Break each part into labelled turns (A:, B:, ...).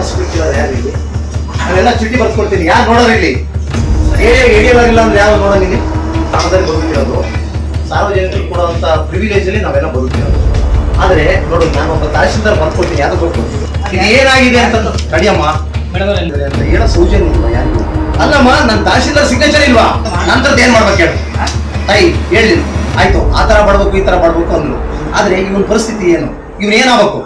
A: ಬರ್ಸ್ಬಿಟ್ಟಿರೋರು ಯಾರು ಇಲ್ಲಿ ನಾವೆಲ್ಲ ಚುಟ್ಟಿ ಬರ್ಸ್ಕೊಡ್ತೀನಿ ಯಾರು ನೋಡೋರು ಇಲ್ಲಿ ಏರಿಯಾ ಏರಿಯಾಗಿಲ್ಲ ಅಂದ್ರೆ ಯಾರು ನೋಡೋಣ ಇಲ್ಲಿ ಗ್ರಾಮದಲ್ಲಿ ಬದುಕಿರೋದು ಸಾರ್ವಜನಿಕರು ಕೊಡುವಂತ ಪ್ರಿವಿಲೇಜ್ ಅಲ್ಲಿ ನಾವೆಲ್ಲ ಬದುಕಿರೋದು ಆದ್ರೆ ನೋಡು ನಾನು ಒಬ್ಬ ತಹಶೀಲ್ದಾರ್ ಬರ್ಕೊಡ್ತೀನಿ ಯಾವ್ದು ಕೊಟ್ಟು ಇದು ಏನಾಗಿದೆ ಅಂತ ಕಡಿಯಮ್ಮ ಅಂತ ಹೇಳೋ ಸೂಚನೆ ಇಲ್ವಾ ಯಾರಿಗೂ ಅಲ್ಲಮ್ಮ ನನ್ನ ತಹಶೀಲ್ದಾರ್ ಸಿಗ್ನೇಚರ್ ಇಲ್ವಾ ನಂತರದ್ದು ಏನ್ ಮಾಡ್ಬೇಕು ಹೇಳು ತಾಯಿ ಹೇಳಿ ಆಯ್ತು ಆ ತರ ಮಾಡ್ಬೇಕು ಈ ತರ ಮಾಡ್ಬೇಕು ಅಂದ್ರು ಆದ್ರೆ ಇವನ್ ಪರಿಸ್ಥಿತಿ ಏನು ಇವನ್ ಏನಾಗಬೇಕು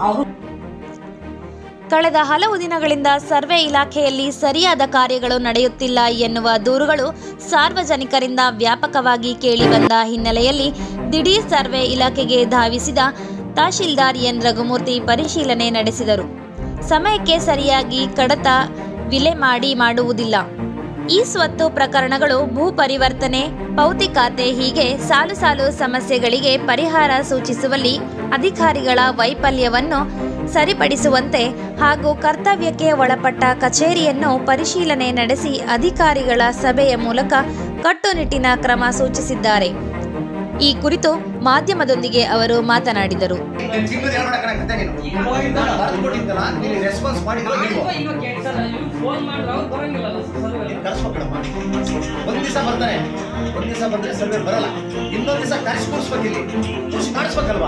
B: ಕಳೆದ ಹಲವು ದಿನಗಳಿಂದ ಸರ್ವೆ ಇಲಾಖೆಯಲ್ಲಿ ಸರಿಯಾದ ಕಾರ್ಯಗಳು ನಡೆಯುತ್ತಿಲ್ಲ ಎನ್ನುವ ದೂರುಗಳು ಸಾರ್ವಜನಿಕರಿಂದ ವ್ಯಾಪಕವಾಗಿ ಕೇಳಿಬಂದ ಹಿನ್ನೆಲೆಯಲ್ಲಿ ದಿಢೀರ್ ಸರ್ವೆ ಇಲಾಖೆಗೆ ಧಾವಿಸಿದ ತಹಶೀಲ್ದಾರ್ ಎನ್ ರಘುಮೂರ್ತಿ ಪರಿಶೀಲನೆ ನಡೆಸಿದರು ಸಮಯಕ್ಕೆ ಸರಿಯಾಗಿ ಕಡತ ವಿಲೆ ಮಾಡಿ ಮಾಡುವುದಿಲ್ಲ ಈ ಸ್ವತ್ತು ಪ್ರಕರಣಗಳು ಭೂ ಪರಿವರ್ತನೆ ಪೌತಿ ಖಾತೆ ಹೀಗೆ ಸಾಲು ಸಾಲು ಸಮಸ್ಯೆಗಳಿಗೆ ಪರಿಹಾರ ಸೂಚಿಸುವಲ್ಲಿ ಅಧಿಕಾರಿಗಳ ವೈಫಲ್ಯವನ್ನು ಸರಿಪಡಿಸುವಂತೆ ಹಾಗೂ ಕರ್ತವ್ಯಕ್ಕೆ ಒಳಪಟ್ಟ ಕಚೇರಿಯನ್ನು ಪರಿಶೀಲನೆ ನಡೆಸಿ ಅಧಿಕಾರಿಗಳ ಸಭೆಯ ಮೂಲಕ ಕಟ್ಟುನಿಟ್ಟಿನ ಕ್ರಮ ಸೂಚಿಸಿದ್ದಾರೆ ಈ ಕುರಿತು ಮಾಧ್ಯಮದೊಂದಿಗೆ ಅವರು ಮಾತನಾಡಿದರು
A: ರೆಸ್ಪಾನ್ಸ್ ಮಾಡಿದ್ರು ಒಂದ್ ದಿವಸ ಬರ್ತಾನೆ ಒಂದ್ ದಿವಸ ಬಂದ್ರೆ ಸರ್ವೆ ಬರಲ್ಲ ಇನ್ನೊಂದ್ ದಿವಸ ಕರೆಸ್ಕೊಡ್ಸ್ಬೇಕು ಇಲ್ಲಿ ಖುಷಿ ಮಾಡಿಸ್ಬೇಕಲ್ವಾ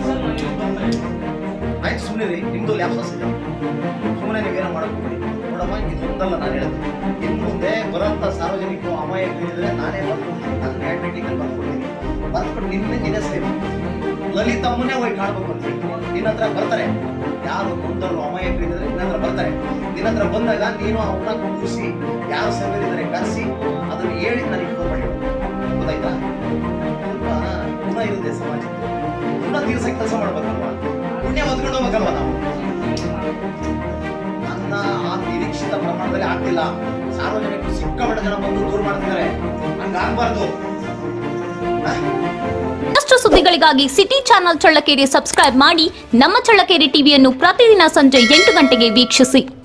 A: ಆಯ್ತು ಸುಮ್ಮನೆ ರೀ ನಿಮ್ದು ಲ್ಯಾಪ್ಸಾಸ್ ಇದೆ ಸುಮ್ಮನೆ ನೀವೇನೋ ಮಾಡಕ್ ಹೋಗ್ಬೇಡಿ ನೋಡಮ್ಮ ಇದು ಒಂದಲ್ಲ ನಾನು ಹೇಳೋದು ಇನ್ನು ಮುಂದೆ ಬರೋಂಥ ಸಾರ್ವಜನಿಕರು ಅಮಾಯಕರಿದ್ರೆ ನಾನೇ ಬರ್ಕೊಡ್ತೀನಿ ನನ್ನ ಹ್ಯಾಂಡ್ ರೈಟಿಂಗಲ್ಲಿ ಬರ್ಕೊಡ್ತೀನಿ ಬರ್ಕೊಟ್ಟು ನಿನ್ನೆ ನಿಲ್ಲಿಸ್ತೀನಿ ಲಲಿತಮ್ಮನೇ ಹೋಗಿ ಕಾಣ್ಬೇಕು ಅಂತ ನಿನ್ನ ಹತ್ರ ಬರ್ತಾರೆ ಯಾರು ನೊಂದರು ಅಮಾಯಕರಿದ್ರೆ ನಿನ್ನ ಹತ್ರ ಬರ್ತಾರೆ ನಿನ್ನ ಹತ್ರ ಬಂದಾಗ ನೀನು ಅವ್ರನ್ನ ಕುಂದಿಸಿ ಯಾರು ಸರ್ವರಿದ್ದಾರೆ ಕರೆಸಿ ಅದನ್ನು ಹೇಳಿ ನನಗೆ ಫೋನ್ ಮಾಡಿ ಗೊತ್ತಾಯ್ತಾ ಸ್ವಲ್ಪ ಗುಣ ಇರುತ್ತೆ ಸಮಾಜಕ್ಕೆ ಗುಣ ತೀರ್ಸಕ್ಕೆ ಕೆಲಸ ಮಾಡ್ಬೇಕಲ್ವಾ ಪುಣ್ಯ ಹೊತ್ಕೊಂಡು ಹೋಗ್ಬೇಕಲ್ವಾ ನಾವು ನನ್ನ ಆ ನಿರೀಕ್ಷಿತ ಪ್ರಮಾಣದಲ್ಲಿ ಆಗ್ತಿಲ್ಲ ಸಾರ್ವಜನಿಕರು ಸಿಕ್ಕಾಪಟ್ಟೆ ಜನ ಬಂದು ದೂರ ಮಾಡ್ತಿದ್ದಾರೆ ಹಂಗಾಗಬಾರ್ದು
C: ಇನ್ನಷ್ಟು ಸುದ್ದಿಗಳಿಗಾಗಿ ಸಿಟಿ ಚಾನೆಲ್ ಚಳ್ಳಕೆರೆ ಸಬ್ಸ್ಕ್ರೈಬ್ ಮಾಡಿ ನಮ್ಮ ಚಳ್ಳಕೆರೆ ಟಿವಿಯನ್ನು ಪ್ರತಿದಿನ ಸಂಜೆ ಎಂಟು ಗಂಟೆಗೆ ವೀಕ್ಷಿಸಿ